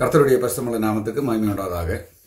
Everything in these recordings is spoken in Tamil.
கர்த்தருடைய பரிசுமல நாமத்துக்கு மகிமை உண்டாவதாக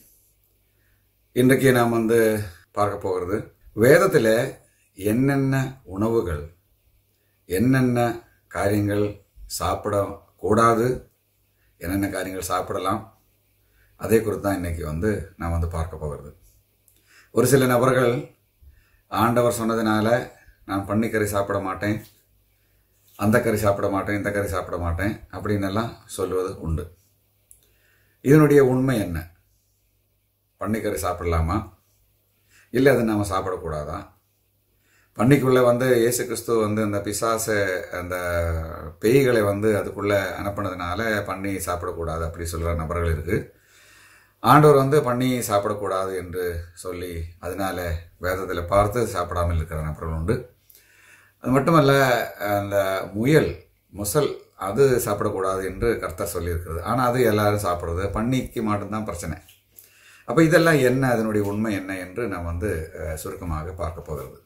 இன்றைக்கு நாம் வந்து பார்க்க போகிறது வேதத்தில் என்னென்ன உணவுகள் என்னென்ன காரியங்கள் சாப்பிடக்கூடாது என்னென்ன காரியங்கள் சாப்பிடலாம் அதே குறித்து தான் இன்னைக்கு வந்து நான் வந்து பார்க்க போகிறது ஒரு சில நபர்கள் ஆண்டவர் சொன்னதுனால நான் பன்னிக்கறி சாப்பிட மாட்டேன் அந்த கறி சாப்பிட மாட்டேன் இந்த கறி சாப்பிட மாட்டேன் அப்படின்னு எல்லாம் சொல்லுவது உண்டு இதனுடைய உண்மை என்ன பன்னிக்கறி சாப்பிடலாமா இல்லை அதை நாம் சாப்பிடக்கூடாதா பன்னிக்குள்ளே வந்து இயேசு கிறிஸ்து வந்து அந்த பிசாச அந்த பேய்களை வந்து அதுக்குள்ளே அனுப்பினதுனால பன்னி சாப்பிடக்கூடாது அப்படி சொல்கிற நபர்கள் இருக்குது ஆண்டவர் வந்து பண்ணி சாப்பிடக்கூடாது என்று சொல்லி அதனால வேதத்தில் பார்த்து சாப்பிடாமல் இருக்கிற நபர்கள் உண்டு அது மட்டுமல்ல அந்த முயல் முசல் அது சாப்பிடக்கூடாது என்று கர்த்தர் சொல்லியிருக்கிறது ஆனால் அது எல்லாரும் சாப்பிட்றது பன்னிக்கு மட்டும்தான் பிரச்சனை அப்போ இதெல்லாம் என்ன அதனுடைய உண்மை என்ன என்று நாம் வந்து அஹ், சுருக்கமாக பார்க்க போகிறது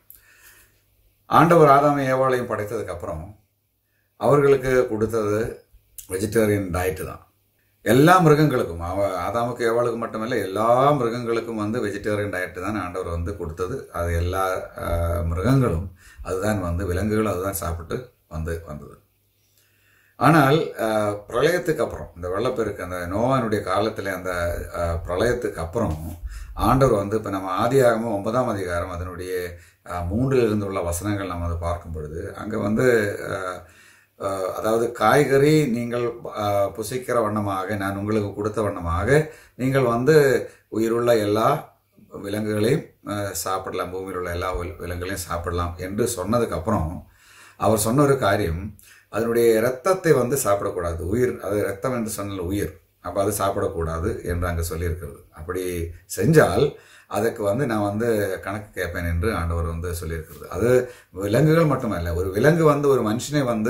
ஆண்டவர் ஆதாம ஏவாளையும் படைத்ததுக்கப்புறம் அவர்களுக்கு கொடுத்தது வெஜிடேரியன் டயட்டு தான் எல்லா மிருகங்களுக்கும் அவ ஆதாமுக்கு ஏவாளுக்கு மட்டுமல்ல எல்லா மிருகங்களுக்கும் வந்து வெஜிடேரியன் டயட்டு தான் ஆண்டவர் வந்து கொடுத்தது அது எல்லா அஹ், மிருகங்களும் அதுதான் வந்து விலங்குகளும் அதுதான் சாப்பிட்டு வந்து வந்தது ஆனால் அஹ், பிரளயத்துக்கு அப்புறம் இந்த வெள்ளப்பெருக்கு அந்த நோவானுடைய காலத்தில் அந்த அஹ், பிரளயத்துக்கு அப்புறம் ஆண்டவர் வந்து இப்போ நம்ம ஆதியாகமும் ஒன்பதாம் அதிகாரம் அதனுடைய அஹ், மூன்றிலிருந்து உள்ள வசனங்கள் நம்ம அதை பார்க்கும் பொழுது அங்கே வந்து அஹ், அஹ், அதாவது காய்கறி நீங்கள் அஹ், புசிக்கிற வண்ணமாக நான் உங்களுக்கு கொடுத்த வண்ணமாக நீங்கள் வந்து உயிருள்ள எல்லா விலங்குகளையும் அஹ், சாப்பிடலாம் பூமியில் உள்ள எல்லா வில்- விலங்குகளையும் சாப்பிடலாம் என்று சொன்னதுக்கப்புறம் அவர் சொன்ன ஒரு காரியம் அதனுடைய இரத்தத்தை வந்து சாப்பிடக்கூடாது உயிர் அது இரத்தம் என்று சொன்னல உயிர் அப்போ அது சாப்பிடக்கூடாது என்று அங்கே சொல்லியிருக்கிறது அப்படி செஞ்சால் அதுக்கு வந்து நான் வந்து கணக்கு கேட்பேன் என்று ஆண்டவர் வந்து சொல்லியிருக்கிறது அது விலங்குகள் மட்டுமல்ல ஒரு விலங்கு வந்து ஒரு மனுஷனை வந்து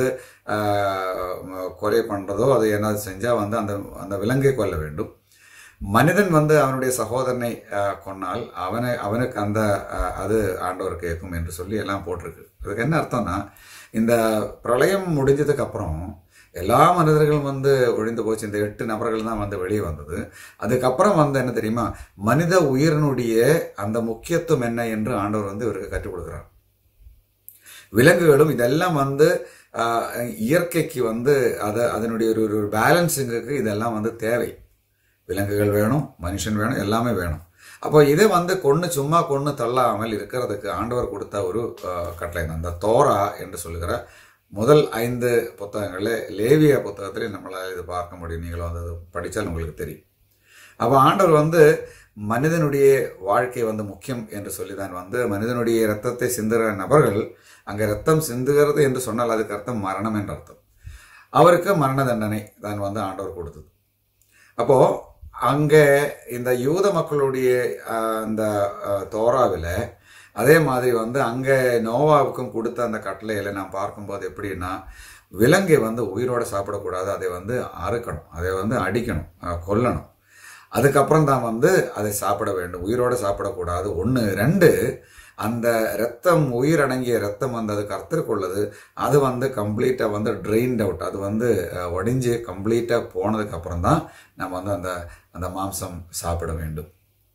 ஆஹ், கொலை பண்ணுறதோ அது என்னது செஞ்சால் வந்து அந்த அந்த விலங்கை கொல்ல வேண்டும் மனிதன் வந்து அவனுடைய சகோதரனை ஆஹ், கொன்னால் அவனை அவனுக்கு அந்த ஆஹ், அது ஆண்டவர் கேட்கும் என்று சொல்லி எல்லாம் போட்டிருக்கு அதுக்கு என்ன அர்த்தம்னா இந்த பிரளயம் முடிஞ்சதுக்கு அப்புறம் எல்லா மனிதர்களும் வந்து ஒழிந்து போச்சு இந்த எட்டு நபர்கள் தான் வந்து வெளியே வந்தது அதுக்கப்புறம் வந்து என்ன தெரியுமா மனித உயிரினுடைய அந்த முக்கியத்துவம் என்ன என்று ஆண்டவர் வந்து இவருக்கு கற்றுக் கொடுக்குறார் விலங்குகளும் இதெல்லாம் வந்து ஆஹ், இயற்கைக்கு வந்து அதை அதனுடைய ஒரு ஒரு பேலன்ஸிங்குக்கு இதெல்லாம் வந்து தேவை விலங்குகள் வேணும் மனுஷன் வேணும் எல்லாமே வேணும் அப்போ இதை வந்து கொன்று சும்மா கொன்று தள்ளாமல் இருக்கிறதுக்கு ஆண்டவர் கொடுத்த ஒரு ஆஹ், கட்டளை தான். அந்த தோரா என்று சொல்லுகிற முதல் ஐந்து புத்தகங்களில் லேவிய புத்தகத்திலே நம்மளால் இது பார்க்க முடியும் நீங்கள் வந்து அது படித்தால் உங்களுக்கு தெரியும் அப்போ ஆண்டவர் வந்து மனிதனுடைய வாழ்க்கை வந்து முக்கியம் என்று சொல்லி தான் வந்து மனிதனுடைய இரத்தத்தை சிந்துகிற நபர்கள் அங்கே ரத்தம் சிந்துகிறது என்று சொன்னால் அதுக்கு அர்த்தம் மரணம் என்ற அர்த்தம் அவருக்கு மரண தண்டனை தான் வந்து ஆண்டவர் கொடுத்தது அப்போ அங்கே இந்த யூத மக்களுடைய ஆஹ், அந்த தோராவில் அதே மாதிரி வந்து அங்கே நோவாவுக்கும் கொடுத்த அந்த கட்டளையில நான் பார்க்கும்போது எப்படின்னா விலங்கை வந்து உயிரோட சாப்பிடக்கூடாது அதை வந்து அறுக்கணும் அதை வந்து அடிக்கணும் ஆஹ், கொல்லணும் அதுக்கப்புறம் தான் வந்து அதை சாப்பிட வேண்டும் உயிரோட சாப்பிடக்கூடாது ஒன்று ரெண்டு அந்த ரத்தம் உயிர் அடங்கிய ரத்தம் வந்து அது கர்த்தருக்குள்ளது அது வந்து கம்ப்ளீட்டாக வந்து ட்ரெயின்ட் அவுட் அது வந்து அஹ், வடிஞ்சு கம்ப்ளீட்டாக போனதுக்கு அப்புறம் தான் நம்ம வந்து அந்த அந்த மாംസം சாப்பிட வேண்டும்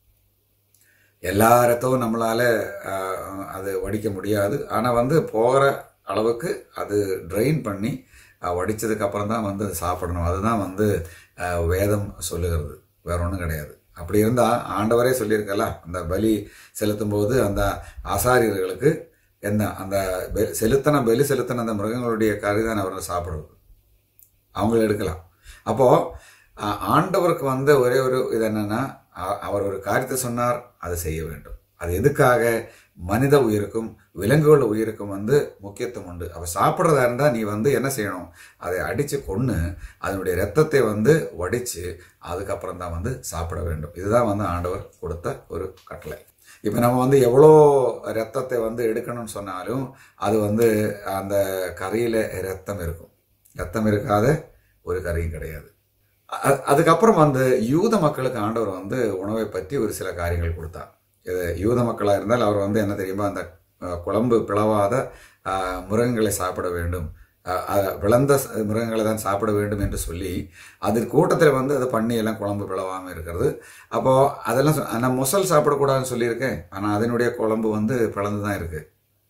எல்லா ரத்தமும் நம்மளால அஹ், அது வடிக்க முடியாது ஆனால் வந்து போகிற அளவுக்கு அது ட்ரெயின் பண்ணி அஹ், வடிச்சதுக்கு அப்புறம் தான் வந்து சாப்பிடணும் அதுதான் வந்து அஹ், வேதம் சொல்லுகிறது வேற ஒன்றும் கிடையாது அப்படி இருந்தால் ஆண்டவரே சொல்லியிருக்கல அந்த பலி செலுத்தும் போது அந்த ஆசாரியர்களுக்கு என்ன அந்த பெ- செலுத்தின பலி செலுத்தின அந்த மிருகங்களுடைய கறி தான் அவர்கள் சாப்பிடுவது அவங்கள எடுக்கலாம் அப்போ அஹ், ஆண்டவருக்கு வந்து ஒரே ஒரு இது என்னன்னா அ- அவர் ஒரு காரியத்தை சொன்னார் அதை செய்ய வேண்டும் அது எதுக்காக மனித உயிருக்கும் விலங்குகள் உயிருக்கும் வந்து முக்கியத்துவம் உண்டு அவ சாப்பிட்றதா இருந்தால் நீ வந்து என்ன செய்யணும் அதை அடித்து கொன்று அதனுடைய ரத்தத்தை வந்து வடித்து அதுக்கப்புறம் தான் வந்து சாப்பிட வேண்டும் இதுதான் வந்து ஆண்டவர் கொடுத்த ஒரு கட்டளை இப்போ நம்ம வந்து எவ்வளோ ரத்தத்தை வந்து எடுக்கணும்னு சொன்னாலும் அது வந்து அந்த கறியில் ரத்தம் இருக்கும் ரத்தம் இருக்காத ஒரு கறியும் கிடையாது அ- அதுக்கப்புறம் வந்து யூத மக்களுக்கு ஆண்டவர் வந்து உணவை பற்றி ஒரு சில காரியங்கள் கொடுத்தார் இது யூத மக்களாக இருந்தால் அவர் வந்து என்ன தெரியுமா அந்த அஹ், குழம்பு பிளவாத அஹ், மிருகங்களை சாப்பிட வேண்டும் அஹ், அஹ், விளந்த ச- மிருகங்களை தான் சாப்பிட வேண்டும் என்று சொல்லி அது கூட்டத்தில் வந்து அது பண்ணி எல்லாம் குழம்பு பிளவாமல் இருக்கிறது அப்போ அதெல்லாம் சொ- நான் முசல் சாப்பிடக்கூடாதுன்னு சொல்லியிருக்கேன் ஆனால் அதனுடைய குழம்பு வந்து பிளந்து தான் இருக்கு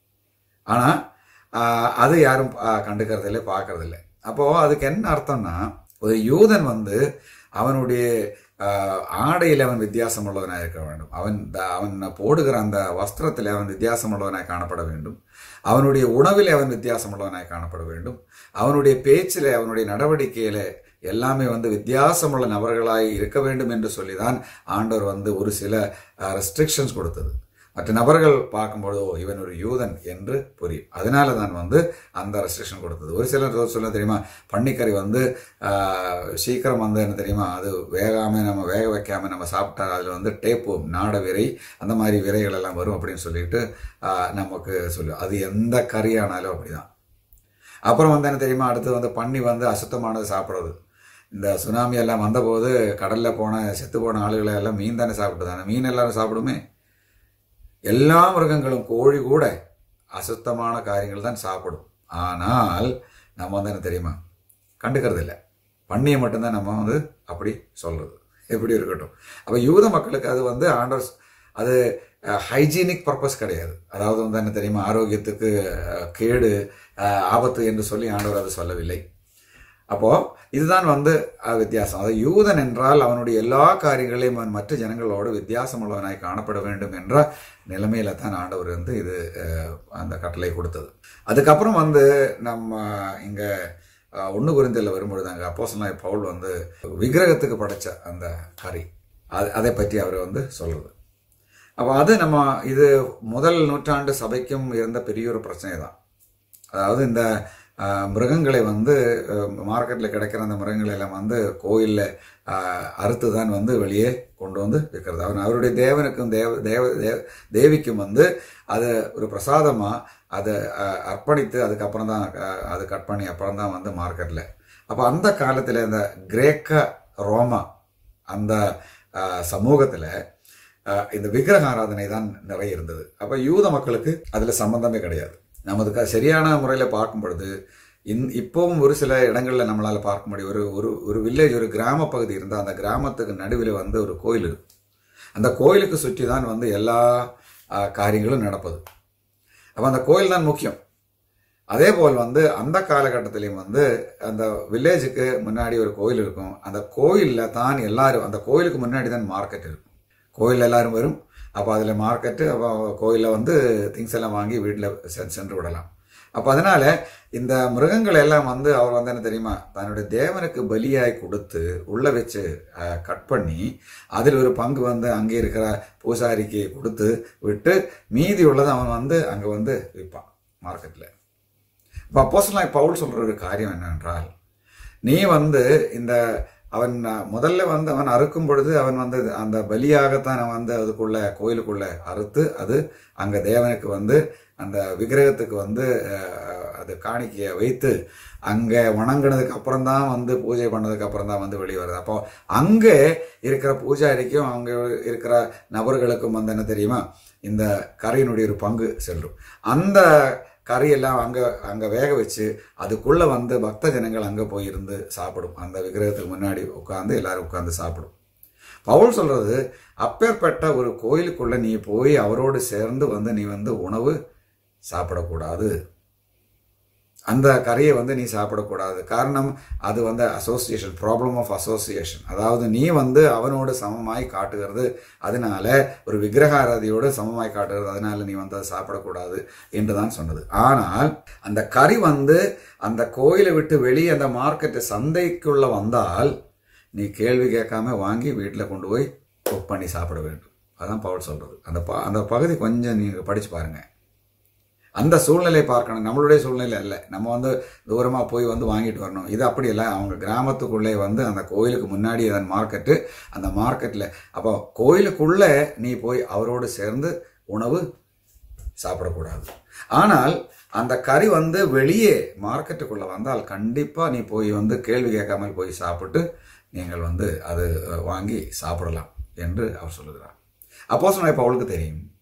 ஆனால் அது யாரும் ஆஹ், கண்டுக்கறதில்லை பார்க்கறதில்ல அப்போ அதுக்கு என்ன அர்த்தம்னா ஒரு யூதன் வந்து அவனுடைய ஆஹ், ஆடையில் அவன் வித்தியாசம் உள்ளவனாக இருக்க வேண்டும் அவன் த- அவன் போடுகிற அந்த வஸ்திரத்தில் அவன் வித்தியாசம் உள்ளவனாய் காணப்பட வேண்டும் அவனுடைய உணவில் அவன் வித்தியாசம் உள்ளவனாய் காணப்பட வேண்டும் அவனுடைய பேச்சில் அவனுடைய நடவடிக்கையில எல்லாமே வந்து வித்தியாசமுள்ள நபர்களாய் இருக்க வேண்டும் என்று சொல்லி தான் ஆண்டவர் வந்து ஒரு சில ரெஸ்ட்ரிக்ஷன்ஸ் கொடுத்தது மற்ற நபர்கள் பார்க்கும்போது ஓ இவன் ஒரு யூதன் என்று புரியும் அதனால தான் வந்து அந்த ரெஸ்ட்ரிக்ஷன் கொடுத்தது ஒரு சிலர் சொல்ல தெரியுமா பன்னிக்கறி வந்து ஆஹ், சீக்கிரம் வந்து என்ன தெரியுமா அது வேகாம நம்ம வேக வைக்காம நம்ம சாப்பிட்டா அதில் வந்து டேப்பு நாட விரை அந்த மாதிரி விரைகள் எல்லாம் வரும் அப்படின்னு சொல்லிட்டு ஆஹ், நமக்கு சொல்லு அது எந்த கறியானாலும் அப்படிதான் அப்புறம் வந்து என்ன தெரியுமா அடுத்து வந்து பன்னி வந்து அசுத்தமானது சாப்பிட்றது இந்த சுனாமி எல்லாம் வந்தபோது கடல்ல போன செத்து போன ஆளுகளை எல்லாம் மீன் தானே சாப்பிட்டுதானே மீன் எல்லாரும் சாப்பிடுமே எல்லா மிருகங்களும் கோழி கூட அசுத்தமான காரியங்கள் தான் சாப்பிடும் ஆனால் நம்ம வந்து என்ன தெரியுமா கண்டுக்கிறது இல்லை பண்ணியை மட்டும்தான் நம்ம வந்து அப்படி சொல்றது எப்படி இருக்கட்டும் அப்போ யூத மக்களுக்கு அது வந்து ஆண்டர் அது ஹைஜீனிக் பர்பஸ் கிடையாது அதாவது வந்து என்ன தெரியுமா ஆரோக்கியத்துக்கு அஹ், கேடு அஹ், ஆபத்து என்று சொல்லி ஆண்டவர் அது சொல்லவில்லை அப்போ இதுதான் வந்து அஹ், வித்தியாசம் அது யூதன் என்றால் அவனுடைய எல்லா காரியங்களையும் அவன் மற்ற ஜனங்களோடு வித்தியாசமுள்ளவனாய் காணப்பட வேண்டும் என்ற நிலைமையில தான் ஆண்டவர் வந்து இது அஹ், அந்த கட்டளை கொடுத்தது அதுக்கப்புறம் வந்து நம்ம இங்க அஹ், ஒண்ணு குறிந்தில் வரும்பொழுது அங்கே அப்போஸ்தலனாகிய பவுல் வந்து விக்கிரகத்துக்கு படைச்ச அந்த கறி அது அதை பற்றி அவர் வந்து சொல்றது அப்போ அது நம்ம இது முதல் நூற்றாண்டு சபைக்கும் இருந்த பெரிய ஒரு பிரச்சனை தான் அதாவது இந்த அஹ், மிருகங்களை வந்து மார்க்கெட்டில் கிடைக்கிற அந்த மிருகங்களை எல்லாம் வந்து கோயிலில் அறுத்து தான் வந்து வெளியே கொண்டு வந்து விற்கிறது அவன் அவருடைய தேவனுக்கும் தேவ தேவ தேவ- தேவிக்கும் வந்து அது ஒரு பிரசாதமாக அதை அஹ், அர்ப்பணித்து அதுக்கப்புறம் தான் அஹ், அது கட் பண்ணி அப்புறம் தான் வந்து மார்க்கெட்டில் அப்போ அந்த காலத்தில் இந்த கிரேக்க ரோமா அந்த சமூகத்தில் இந்த விக்கிரக ஆராதனை தான் நிறைய இருந்தது அப்போ யூத மக்களுக்கு அதில் சம்பந்தமே கிடையாது நமதுக்கு சரியான முறையில் பார்க்கும் பொழுது இன் இப்போவும் ஒரு சில இடங்களில் நம்மளால் பார்க்க முடியும் ஒரு ஒரு ஒரு வில்லேஜ் ஒரு கிராம பகுதி இருந்தால் அந்த கிராமத்துக்கு நடுவில் வந்து ஒரு கோயில் இருக்கும் அந்த கோயிலுக்கு சுற்றி தான் வந்து எல்லா ஆ, காரியங்களும் நடப்பது அப்போ அந்த கோயில் தான் முக்கியம் அதே போல் வந்து அந்த காலகட்டத்திலையும் வந்து அந்த வில்லேஜுக்கு முன்னாடி ஒரு கோயில் இருக்கும் அந்த கோயிலில் தான் எல்லாரும் அந்த கோயிலுக்கு முன்னாடி தான் மார்க்கெட் இருக்கும் கோயில் எல்லாரும் வரும் அப்போ அதில் மார்க்கெட்டு அப்போ கோயிலில் வந்து திங்ஸ் எல்லாம் வாங்கி வீட்டில் சென்று விடலாம் அப்போ அதனால இந்த மிருகங்கள் எல்லாம் வந்து அவர் வந்து என்ன தெரியுமா தன்னுடைய தேவனுக்கு பலியாய் கொடுத்து உள்ள வச்சு கட் பண்ணி அதில் ஒரு பங்கு வந்து அங்கே இருக்கிற பூசாரிக்கு கொடுத்து விட்டு மீதி உள்ளதை அவன் வந்து அங்கே வந்து விற்பான் மார்க்கெட்டில் இப்போ அப்போஸ்தலனாகிய பவுல் சொல்ற ஒரு காரியம் என்னவென்றால் நீ வந்து இந்த அவன் முதல்ல வந்து அவன் அறுக்கும் பொழுது அவன் வந்து அந்த பலியாகத்தான் அவன் வந்து அதுக்குள்ள கோயிலுக்குள்ள அறுத்து அது அங்க தேவனுக்கு வந்து அந்த விக்கிரகத்துக்கு வந்து அஹ், அது காணிக்கையை வைத்து அங்க வணங்கினதுக்கு அப்புறம் தான் வந்து பூஜை பண்ணதுக்கு அப்புறம் தான் வந்து வெளியே வருது அப்போ அங்கே இருக்கிற பூஜாரிக்கும் அங்கே இருக்கிற நபர்களுக்கும் வந்து என்ன தெரியுமா இந்த கரையினுடைய ஒரு பங்கு செல்லும் அந்த கறியெல்லாம் அங்கே அங்கே வேக வச்சு அதுக்குள்ளே வந்து பக்த ஜனங்கள் அங்கே போய் இருந்து சாப்பிடும் அந்த விக்கிரகத்துக்கு முன்னாடி உட்காந்து எல்லாரும் உட்காந்து சாப்பிடும் பவுல் சொல்றது அப்பேற்பட்ட ஒரு கோயிலுக்குள்ள நீ போய் அவரோடு சேர்ந்து வந்து நீ வந்து உணவு சாப்பிடக்கூடாது அந்த கறியை வந்து நீ சாப்பிடக்கூடாது காரணம் அது வந்து அசோசியேஷன் ப்ராப்ளம் ஆஃப் அசோசியேஷன் அதாவது நீ வந்து அவனோடு சமமாய் காட்டுகிறது அதனால ஒரு விக்கிரகாரதியோடு சமமாய் காட்டுகிறது அதனால நீ வந்து அதை சாப்பிடக்கூடாது என்று தான் சொன்னது ஆனால் அந்த கறி வந்து அந்த கோயிலை விட்டு வெளியே அந்த மார்க்கெட்டு சந்தைக்குள்ள வந்தால் நீ கேள்வி கேட்காம வாங்கி வீட்டில் கொண்டு போய் குக் பண்ணி சாப்பிட வேண்டும் அதான் பவுல் சொல்றது அந்த ப- அந்த பகுதி கொஞ்சம் நீங்க படிச்சு பாருங்க அந்த சூழ்நிலை பார்க்கணும் நம்மளுடைய சூழ்நிலை இல்லை நம்ம வந்து தூரமாக போய் வந்து வாங்கிட்டு வரணும் இது அப்படி இல்லை அவங்க கிராமத்துக்குள்ளே வந்து அந்த கோயிலுக்கு முன்னாடி அதன் மார்க்கெட்டு அந்த மார்க்கெட்டில் அப்போ கோயிலுக்குள்ளே நீ போய் அவரோடு சேர்ந்து உணவு சாப்பிடக்கூடாது ஆனால் அந்த கறி வந்து வெளியே மார்க்கெட்டுக்குள்ளே வந்தால் கண்டிப்பாக நீ போய் வந்து கேள்வி கேட்காமல் போய் சாப்பிட்டு நீங்கள் வந்து அது அஹ், வாங்கி சாப்பிடலாம் என்று அவர் சொல்லுகிறார் அப்போ சொன்ன இப்போ அவளுக்கு தெரியும்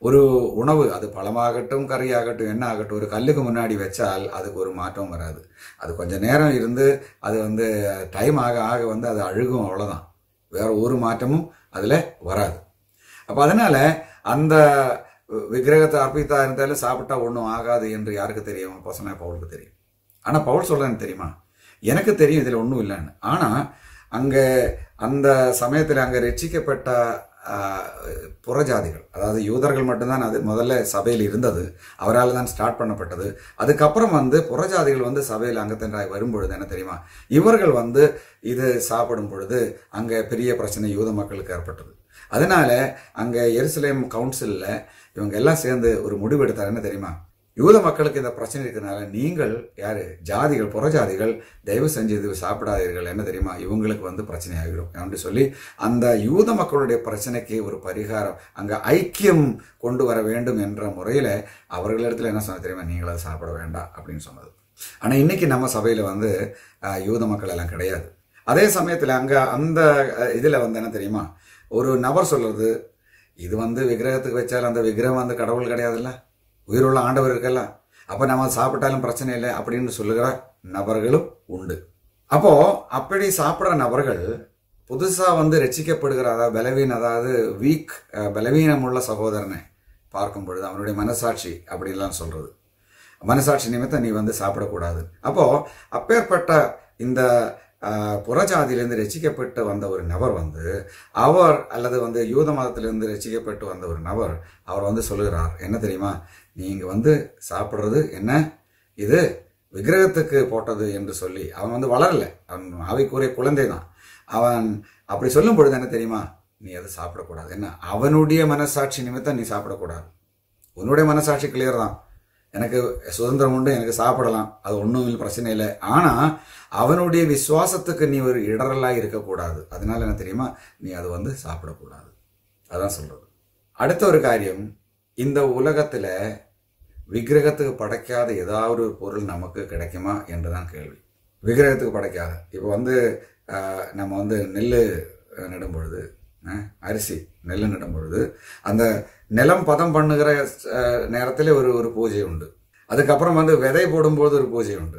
ஒரு உணவு அது பழமாகட்டும் கறியாகட்டும் என்ன ஆகட்டும் ஒரு கல்லுக்கு முன்னாடி வச்சால் அதுக்கு ஒரு மாற்றம் வராது அது கொஞ்ச நேரம் இருந்து அது வந்து டைம் ஆக ஆக வந்து அது அழுகும் அவ்வளோதான் வேற ஒரு மாற்றமும் அதில் வராது அப்போ அதனால அந்த விக்கிரகத்தை அர்ப்பித்தா இருந்தாலும் சாப்பிட்டா ஒன்றும் ஆகாது என்று யாருக்கு தெரியும் அப்போ சொன்ன பவுலுக்கு தெரியும் ஆனால் பவுல் சொல்றேன்னு தெரியுமா எனக்கு தெரியும் இதில் ஒன்றும் இல்லைன்னு ஆனால் அங்கே அந்த சமயத்தில் அங்கே ரட்சிக்கப்பட்ட ஆஹ், புறஜாதிகள் அதாவது யூதர்கள் மட்டும்தான் அது முதல்ல சபையில் இருந்தது அவரால் தான் ஸ்டார்ட் பண்ணப்பட்டது அதுக்கப்புறம் வந்து புறஜாதிகள் வந்து சபையில் அங்கத்தினராய் வரும்பொழுது என்ன தெரியுமா இவர்கள் வந்து இது சாப்பிடும் பொழுது அங்கே பெரிய பிரச்சனை யூத மக்களுக்கு ஏற்பட்டது அதனால அங்கே எருசலேம் கவுன்சிலில் இவங்க எல்லாம் சேர்ந்து ஒரு முடிவு எடுத்தார் என்ன தெரியுமா யூத மக்களுக்கு இந்த பிரச்சனை இருக்கிறதுனால நீங்கள் யாரு ஜாதிகள் புறஜாதிகள் தயவு செஞ்சு இது சாப்பிடாதீர்கள் என்ன தெரியுமா இவங்களுக்கு வந்து பிரச்சனை ஆகிடும் அப்படின்னு சொல்லி அந்த யூத மக்களுடைய பிரச்சனைக்கு ஒரு பரிகாரம் அங்க ஐக்கியம் கொண்டு வர வேண்டும் என்ற முறையில அவர்களிடத்துல என்ன சொன்ன தெரியுமா நீங்கள் அதை சாப்பிட வேண்டாம் அப்படின்னு சொன்னது ஆனா இன்னைக்கு நம்ம சபையில வந்து அஹ், யூத மக்கள் எல்லாம் கிடையாது அதே சமயத்துல அங்க அந்த அஹ், இதுல வந்து என்ன தெரியுமா ஒரு நபர் சொல்றது இது வந்து விக்கிரகத்துக்கு வச்சாலும் அந்த விக்கிரகம் வந்து கடவுள் கிடையாதுல்ல உயிருள்ள ஆண்டவர் இருக்கல்ல அப்ப நம்ம சாப்பிட்டாலும் பிரச்சனை இல்லை அப்படின்னு சொல்லுகிற நபர்களும் உண்டு அப்போ அப்படி சாப்பிட்ற நபர்கள் புதுசா வந்து ரட்சிக்கப்படுகிற அதாவது பலவீன அதாவது வீக் பலவீனம் உள்ள சகோதரனை பார்க்கும் பொழுது அவனுடைய மனசாட்சி அப்படிலாம் சொல்றது மனசாட்சி நிமித்தம் நீ வந்து சாப்பிடக்கூடாது அப்போ அப்பேற்பட்ட இந்த ஆஹ், புறஜாதியிலிருந்து ரசிக்கப்பட்டு வந்த ஒரு நபர் வந்து அவர் அல்லது வந்து யூத மதத்திலிருந்து ரசிக்கப்பட்டு வந்த ஒரு நபர் அவர் வந்து சொல்லுகிறார் என்ன தெரியுமா நீங்க வந்து சாப்பிட்றது என்ன இது விக்கிரகத்துக்கு போட்டது என்று சொல்லி அவன் வந்து வளரல அவன் ஆவிக்குரிய குழந்தை தான் அவன் அப்படி சொல்லும் பொழுது என்ன தெரியுமா நீ அதை சாப்பிடக்கூடாது என்ன அவனுடைய மனசாட்சி நிமித்தம் நீ சாப்பிடக்கூடாது உன்னுடைய மனசாட்சி கிளியர் தான் எனக்கு சுதந்திரம் உண்டு எனக்கு சாப்பிடலாம் அது ஒன்றும் பிரச்சனை இல்லை ஆனால் அவனுடைய விசுவாசத்துக்கு நீ ஒரு இடரலாக இருக்கக்கூடாது அதனால என்ன தெரியுமா நீ அது வந்து சாப்பிடக்கூடாது அதான் சொல்றது அடுத்த ஒரு காரியம் இந்த உலகத்தில் விக்கிரகத்துக்கு படைக்காத ஏதாவது ஒரு பொருள் நமக்கு கிடைக்குமா என்றுதான் கேள்வி விக்கிரகத்துக்கு படைக்காத இப்போ வந்து ஆஹ், நம்ம வந்து நெல் நடும் பொழுது அஹ், அரிசி நெல் நடும் பொழுது அந்த நிலம் பதம் பண்ணுகிற நேரத்தில் ஒரு ஒரு பூஜை உண்டு அதுக்கப்புறம் வந்து விதை போடும்போது ஒரு பூஜை உண்டு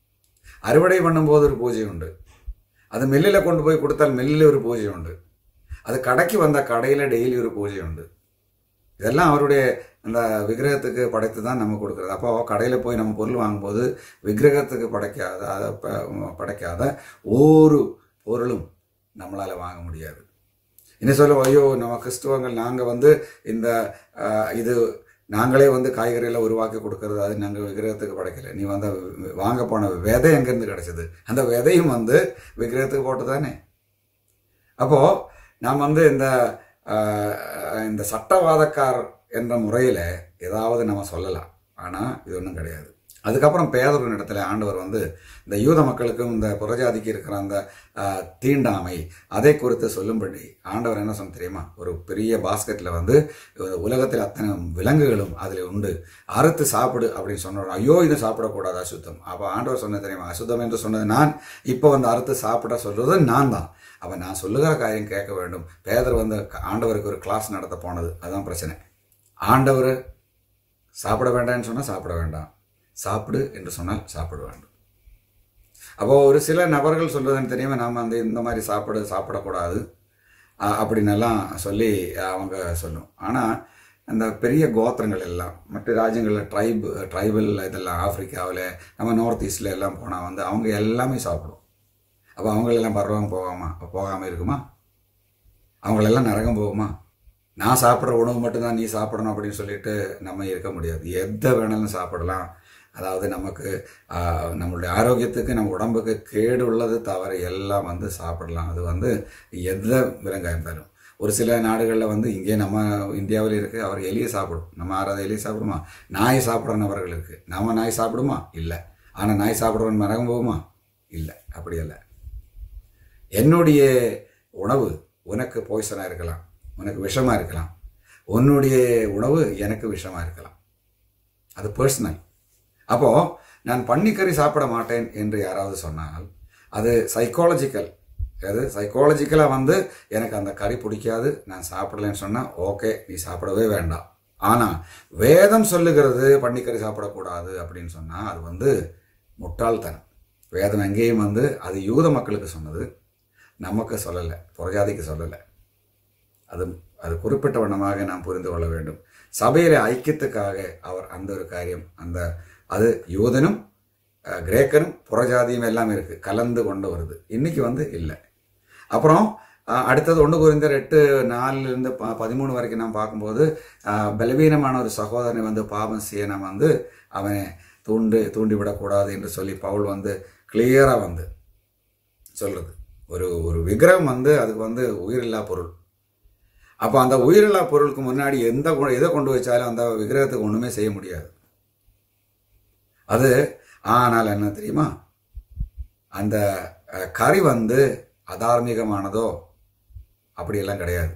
அறுவடை பண்ணும்போது ஒரு பூஜை உண்டு அது மில்லில் கொண்டு போய் கொடுத்தால் மில்லில் ஒரு பூஜை உண்டு அது கடைக்கு வந்த கடையில் டெய்லி ஒரு பூஜை உண்டு இதெல்லாம் அவருடைய அந்த விக்கிரகத்துக்கு படைத்து தான் நம்ம கொடுக்குறது அப்போ கடையில் போய் நம்ம பொருள் வாங்கும்போது விக்கிரகத்துக்கு படைக்காத அதை ப- படைக்காத ஒரு பொருளும் நம்மளால் வாங்க முடியாது என்ன சொல்ல ஐயோ நம்ம கிறிஸ்துவங்கள் நாங்கள் வந்து இந்த ஆஹ், இது நாங்களே வந்து காய்கறியெல்லாம் உருவாக்கி கொடுக்கறது அது நாங்கள் விக்கிரகத்துக்கு படைக்கல நீ வந்து வாங்க போன விதை எங்கேருந்து கிடைச்சது அந்த விதையும் வந்து விக்கிரகத்துக்கு போட்டு தானே அப்போ நாம் வந்து இந்த ஆஹ், இந்த சட்டவாதக்கார் என்ற முறையில் ஏதாவது நம்ம சொல்லலாம் ஆனால் இது ஒன்றும் கிடையாது அதுக்கப்புறம் பேதரின் இடத்துல ஆண்டவர் வந்து இந்த யூத மக்களுக்கும் இந்த புறஜாதிக்கு இருக்கிற அந்த ஆஹ், தீண்டாமை அதை குறித்து சொல்லும்படி ஆண்டவர் என்ன சொன்ன தெரியுமா ஒரு பெரிய பாஸ்கெட்டில் வந்து உலகத்தில் அத்தனை விலங்குகளும் அதில் உண்டு அறுத்து சாப்பிடு அப்படின்னு சொன்ன ஐயோ இது சாப்பிடக்கூடாது அசுத்தம் அப்போ ஆண்டவர் சொன்னது தெரியுமா அசுத்தம் என்று சொன்னது நான் இப்போ வந்து அறுத்து சாப்பிட சொல்றது நான் தான் அப்போ நான் சொல்லுகிற காரியம் கேட்க வேண்டும் பேதர் வந்து ஆண்டவருக்கு ஒரு கிளாஸ் நடத்த போனது அதுதான் பிரச்சனை ஆண்டவர் சாப்பிட வேண்டாம்னு சொன்னால் சாப்பிட வேண்டாம் சாப்பிடு என்று சொன்னால் சாப்பிட வேண்டும் அப்போ ஒரு சில நபர்கள் சொல்றதுன்னு தெரியாம நாம வந்து இந்த மாதிரி சாப்பிட சாப்பிடக்கூடாது அஹ், அப்படின்னெல்லாம் சொல்லி அவங்க சொல்லும் ஆனால் அந்த பெரிய கோத்திரங்கள் எல்லாம் மற்ற ராஜ்யங்களில் ட்ரைப் ட்ரைபல் இதெல்லாம் ஆப்பிரிக்காவில் நம்ம நார்த் ஈஸ்டில் எல்லாம் போனால் வந்து அவங்க எல்லாமே சாப்பிடும் அப்போ அவங்களெல்லாம் பரவாங்க போகாமா போகாமல் இருக்குமா அவங்களெல்லாம் நரகம் போகுமா நான் சாப்பிட்ற உணவு மட்டும்தான் நீ சாப்பிடணும் அப்படின்னு சொல்லிட்டு நம்ம இருக்க முடியாது எதை வேணாலும் சாப்பிடலாம் அதாவது நமக்கு ஆஹ், நம்மளுடைய ஆரோக்கியத்துக்கு நம்ம உடம்புக்கு கேடு உள்ளது தவிர எல்லாம் வந்து சாப்பிடலாம் அது வந்து எந்த விலங்காக இருந்தாலும் ஒரு சில நாடுகளில் வந்து இங்கே நம்ம இந்தியாவில் இருக்குது அவர் எலியை சாப்பிடும் நம்ம யாராவது எலியை சாப்பிடுமா நாய் சாப்பிட்ற நபர்கள் இருக்குது நாம நாய் சாப்பிடுமா இல்லை ஆனால் நாய் சாப்பிட்றவன் மரகம் போகுமா இல்லை அப்படி இல்லை என்னுடைய உணவு உனக்கு பாய்சனாக இருக்கலாம் உனக்கு விஷமாக இருக்கலாம் உன்னுடைய உணவு எனக்கு விஷமாக இருக்கலாம் அது பர்சனல் அப்போ நான் பன்னிக்கறி சாப்பிட மாட்டேன் என்று யாராவது சொன்னால் அது சைக்காலஜிக்கல் அது சைக்காலஜிக்கலாக வந்து எனக்கு அந்த கறி பிடிக்காது நான் சாப்பிடலன்னு சொன்னால் ஓகே நீ சாப்பிடவே வேண்டாம் ஆனால் வேதம் சொல்லுகிறது பன்னிக்கறி சாப்பிடக்கூடாது அப்படின்னு சொன்னால் அது வந்து முட்டாள்தனம் வேதம் எங்கேயும் வந்து அது யூத மக்களுக்கு சொன்னது நமக்கு சொல்லலை புறஜாதிக்கு சொல்லலை அது அது குறிப்பிட்ட வண்ணமாக நாம் புரிந்து கொள்ள வேண்டும் சபையில ஐக்கியத்துக்காக அவர் அந்த ஒரு காரியம் அந்த அது யூதனும் அஹ், கிரேக்கரும் புறஜாதியும் எல்லாம் இருக்கு கலந்து கொண்டு வருது இன்னைக்கு வந்து இல்லை அப்புறம் அஹ், அடுத்தது ஒன்று குறிந்தர் எட்டு நாலுலேருந்து ப பதிமூணு வரைக்கும் நாம் பார்க்கும்போது அஹ், பலவீனமான ஒரு சகோதரனை வந்து பாவம் செய்ய நாம் வந்து அவனை தூண்டு தூண்டி விடக்கூடாது என்று சொல்லி பவுல் வந்து கிளியராக வந்து சொல்றது ஒரு ஒரு விக்கிரகம் வந்து அதுக்கு வந்து உயிரில்லா பொருள் அப்போ அந்த உயிரில்லா பொருளுக்கு முன்னாடி எந்த கொ- எதை கொண்டு வச்சாலும் அந்த விக்கிரகத்துக்கு ஒன்றுமே செய்ய முடியாது அது ஆனால் என்ன தெரியுமா அந்த அஹ், கறி வந்து அதார்மீகமானதோ அப்படியெல்லாம் கிடையாது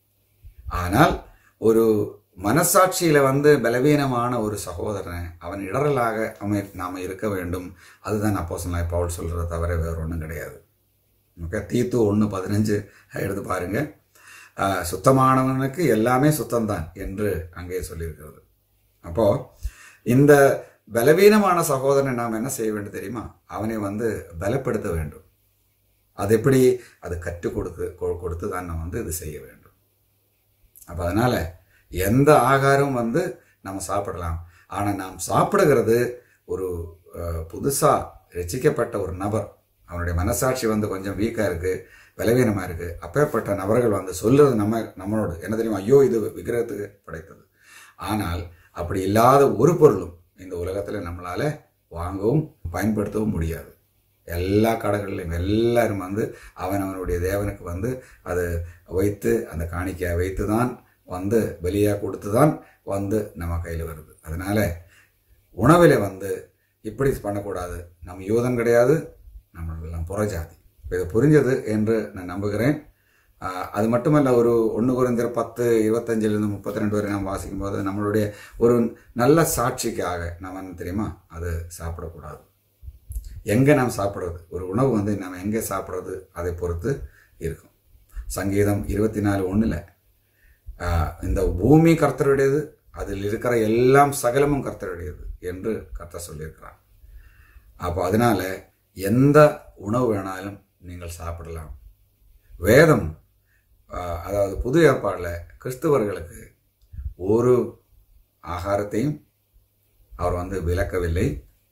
ஆனால் ஒரு மனசாட்சியில வந்து பலவீனமான ஒரு சகோதரன் அவன் இடரலாக அமை நாம இருக்க வேண்டும் அதுதான் அப்போ சொன்ன பவுல் சொல்றத தவிர வேற ஒன்றும் கிடையாது ஓகே தீத்து ஒன்று பதினஞ்சு எடுத்து பாருங்க ஆஹ், சுத்தமானவனுக்கு எல்லாமே சுத்தம்தான் என்று அங்கே சொல்லியிருக்கிறது அப்போ இந்த பலவீனமான சகோதரனை நாம் என்ன செய்ய வேண்டும் தெரியுமா அவனை வந்து பலப்படுத்த வேண்டும் அது எப்படி அது கற்றுக் கொடுத்து கொ- கொடுத்து தான் நம்ம வந்து இது செய்ய வேண்டும் அப்போ அதனால எந்த ஆகாரம் வந்து நம்ம சாப்பிடலாம் ஆனால் நாம் சாப்பிடுகிறது ஒரு அஹ், புதுசா ரசிக்கப்பட்ட ஒரு நபர் அவனுடைய மனசாட்சி வந்து கொஞ்சம் வீக்கா இருக்கு பலவீனமா இருக்கு அப்பேற்பட்ட நபர்கள் வந்து சொல்றது நம்ம நம்மளோட என்ன தெரியுமா ஐயோ இது விக்கிரகத்துக்கு படைத்தது ஆனால் அப்படி இல்லாத ஒரு பொருளும் இந்த உலகத்துல நம்மளால வாங்கவும் பயன்படுத்தவும் முடியாது எல்லா கடைகளிலும் எல்லாரும் வந்து அவன் அவனுடைய தேவனுக்கு வந்து அது வைத்து அந்த காணிக்கையை வைத்து தான் வந்து பலியாக கொடுத்து தான் வந்து நம்ம கையில் வருது அதனால உணவில் வந்து இப்படி பண்ணக்கூடாது நம்ம யூதன் கிடையாது நம்மளெல்லாம் புறஜாதி இப்ப இது புரிஞ்சது என்று நான் நம்புகிறேன் ஆஹ் அது மட்டுமல்ல ஒரு ஒன்று குறைந்தர் பத்து இருபத்தஞ்சிலிருந்து முப்பத்தி ரெண்டு வரை நாம் வாசிக்கும் போது நம்மளுடைய ஒரு நல்ல சாட்சிக்காக நம்ம என்ன தெரியுமா அது சாப்பிடக்கூடாது எங்கே நாம் சாப்பிட்றது ஒரு உணவு வந்து நம்ம எங்கே சாப்பிட்றது அதை பொறுத்து இருக்கும் சங்கீதம் இருபத்தி நாலு ஒன்றில் இந்த பூமி கர்த்தருடையது அதில் இருக்கிற எல்லாம் சகலமும் கர்த்தருடையது என்று கர்த்தர் சொல்லியிருக்கிறார் அப்போ அதனால எந்த உணவு வேணாலும் நீங்கள் சாப்பிடலாம் வேதம் ஆஹ், அதாவது புது ஏற்பாடில் கிறிஸ்தவர்களுக்கு ஒரு ஆகாரத்தையும் அவர் வந்து விளக்கவில்லை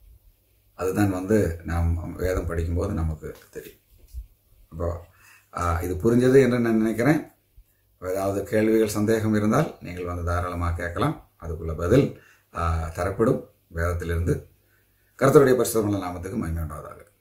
அதுதான் வந்து நாம் வேதம் படிக்கும்போது நமக்கு தெரியும் அப்போ ஆஹ், இது புரிஞ்சது என்று நான் நினைக்கிறேன் ஏதாவது கேள்விகள் சந்தேகம் இருந்தால் நீங்கள் வந்து தாராளமாக கேட்கலாம் அதுக்குள்ள பதில் ஆஹ், தரப்படும் வேதத்திலிருந்து கர்த்தருடைய பரிசுத்தமான நாமத்துக்கு மகிமை உண்டாவதாக